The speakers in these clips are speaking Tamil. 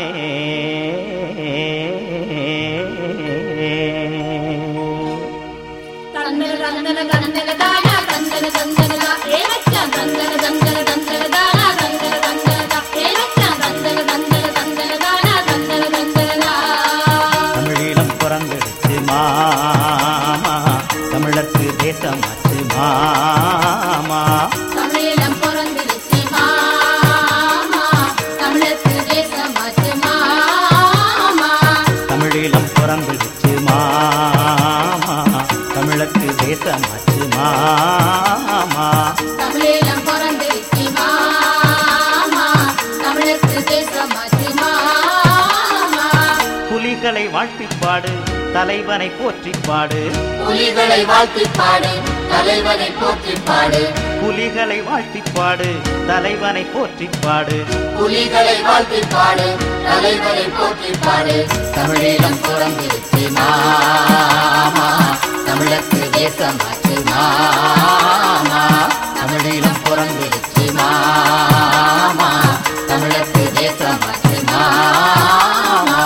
தந்தன தந்தன தந்தன தானா தந்தன தந்தன தா ஏ மச்சான் தந்தன தந்தன தந்தன தானா தந்தன தந்தன தா ஏ மச்சான் தந்தன தந்தன தந்தன தானா தந்தன தந்தன தா தமிழீழம் பிறந்தெடுத்து மாமா தமிழருக்கு தேசமாச்சு மாமா தமிழீழம் பிறந்திருச்சு மாமா தமிழருக்கு தேசமாச்சு மாமா தமிழீழம் பிறந்தெடுத்து மாமா தமிழருக்கு தேசமாச்சு மாமா தமிழீழம் பிறந்திருச்சு மாமா தமிழருக்கு தேசமாச்சு மாமா புலிகளை வாழ்த்திப் பாடு தலைவனை போற்றிப் பாடு புலிகளை வாழ்த்திப் பாடு தலைவனை போற்றிப் பாடு புலிகளை வாழ்த்திப் பாடு தலைவனை போற்றிப் பாடு புலிகளை வாழ்த்திப் பாடு தலைவனை போற்றிப் பாடு தமிழீழம் பிறந்திருச்சு மாமா தமிழருக்கு தேசமாச்சு மாமா தமிழீழம் பிறந்திருச்சு மாமா தமிழருக்கு தேசமாச்சு மாமா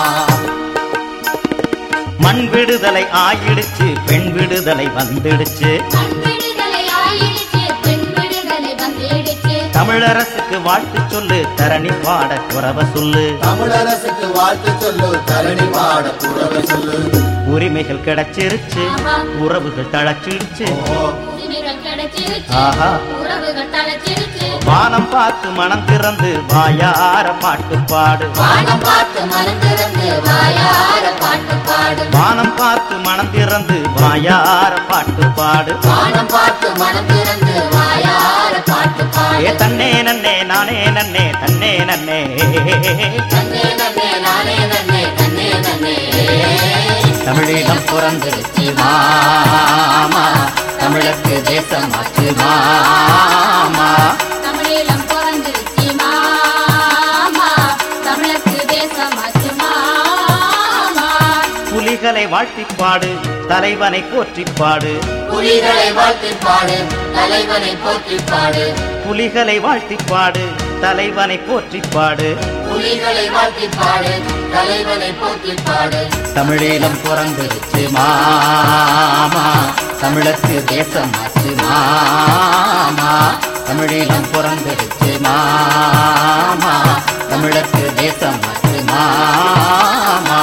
மண் விடுதலை ஆயிடுச்சு பெண் விடுதலை வந்துடுச்சு மண் விடுதலை ஆயிடுச்சு பெண் விடுதலை வந்திடுச்சு தமிழரசுக்கு வாழ்த்து சொல்லு தரணி பாட குறவ சொல்லு தமிழரசுக்கு வாழ்த்து சொல்லு தரணி பாட புறவை சொல்லு உரிமைகள் கிடைச்சிருச்சு உறவுகள் தழைச்சிடுச்சு உரிமைகள் கிடைச்சிருச்சு ஆஹா. உறவுகள் தலைச்சிருச்சு வானம் பார்த்து மனம் திறந்து வாயார பாட்டு பாடு வானம் பார்த்து மனம் திறந்து வாயார பாட்டு பாடு வானம் பார்த்து மனம் திறந்து வாயார பாட்டு பாடு வானம் பார்த்து மனம் திறந்து வாயார பாட்டு பாடு ஏ தன்னே நன்னே நானே நன்னே தன்னே நன்னே தன்னே நன்னே நானே நன்னே தன்னே நன்னே தமிழீழம் பிறந்திருச்சு மாமா தமிழருக்கு தேசமாச்சு மாமா தமிழீழம் பிறந்திருச்சு மாமா தமிழருக்கு தேசமாச்சு மாமா புலிகளை வாழ்த்திப் பாடு தலைவனை போற்றிப் பாடு புலிகளை வாழ்த்திப் பாடு தலைவனை போற்றிப் பாடு புலிகளை வாழ்த்திப் பாடு தலைவனை போற்றிப் பாடு புலிகளை வாழ்த்திப் பாடு தலைவனை போற்றிப் பாடு தமிழீழம் பிறந்திருச்சு மாமா தமிழருக்கு தேசமாச்சு மாமா தமிழீழம் பிறந்திருச்சு மாமா தமிழருக்கு தேசமாச்சு மாமா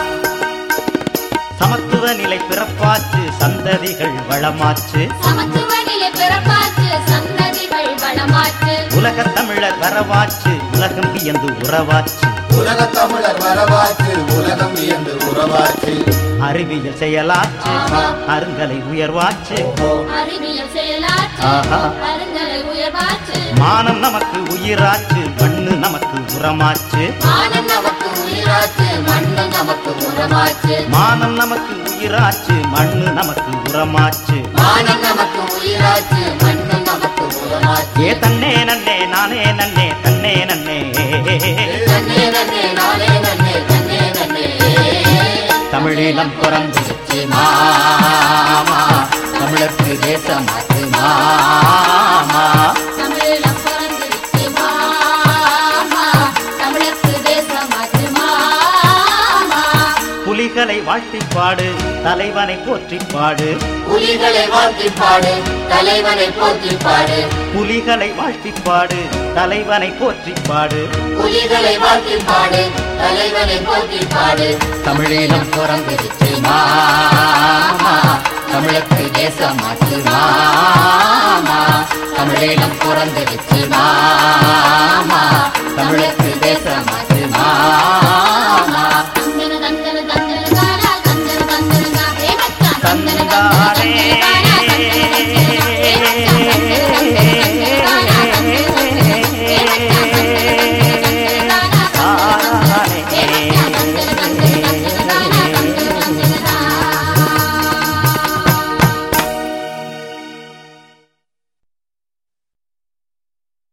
சமத்துவ நிலை பிறப்பாச்சு சந்ததிகள் வளமாச்சு சமத்துவ நிலை பிறப்பாச்சு சந்ததிகள் வளமாச்சு உலகத் தமிழர் வரவாச்சு உலகம் வியந்து உறவாச்சு உலக தமிழர் வரவாச்சு உலகம் வியந்து உறவாச்சு அறிவியல் செயலாச்சு அருங்கலை உயர்வாச்சு அறிவியல் செயலாச்சு ஆஹா. அருங்கலை உயர்வாச்சு மானம் நமக்கு உயிராச்சு மண்ணு நமக்கு உரமாச்சு மானம் நமக்கு உயிராச்சு மண்ணு நமக்கு உரமாச்சு மானம் நமக்கு உயிராச்சு மண்ணு நமக்கு உரமாச்சு மானம் நமக்கு உயிராச்சு மண்ணு நமக்கு உரமாச்சு ஏ தன்னே நன்னே நானே நன்னே தன்னே நன்னே நன்னே நன்னே நானே நன்னே நன்னே நன்னே தமிழீழம் பிறந்திருச்சு மாமா தமிழருக்கு தேசமாச்சு மாமா தமிழீழம் பிறந்திருச்சு மாமா தமிழருக்கு தேசமாச்சு மாமா புலிகளை வாழ்த்திப் பாடு தலைவனை போற்றிப் பாடு புலிகளை வாழ்த்திப் பாடு தலைவனை போற்றிப் பாடு புலிகளை வாழ்த்திப் பாடு தலைவனை போற்றிப் பாடு புலிகளை வாழ்த்திப் பாடு தலைவனை போற்றிப் பாடு தமிழீழம் பிறந்திருச்சு மாமா தமிழுக்கு தேசமாச்சு மாமா தமிழீழம் பிறந்திருச்சு மாமா தமிழுக்கு தேசமாச்சு மாமா தந்தன தந்தன தந்தன தானா தந்தன தந்தன தா ஏ மச்சான் தந்தன தந்தன தந்தானே. தந்தன தானா தந்தன தந்தன தானா தந்தன தந்தன ஏ மச்சான் தந்தன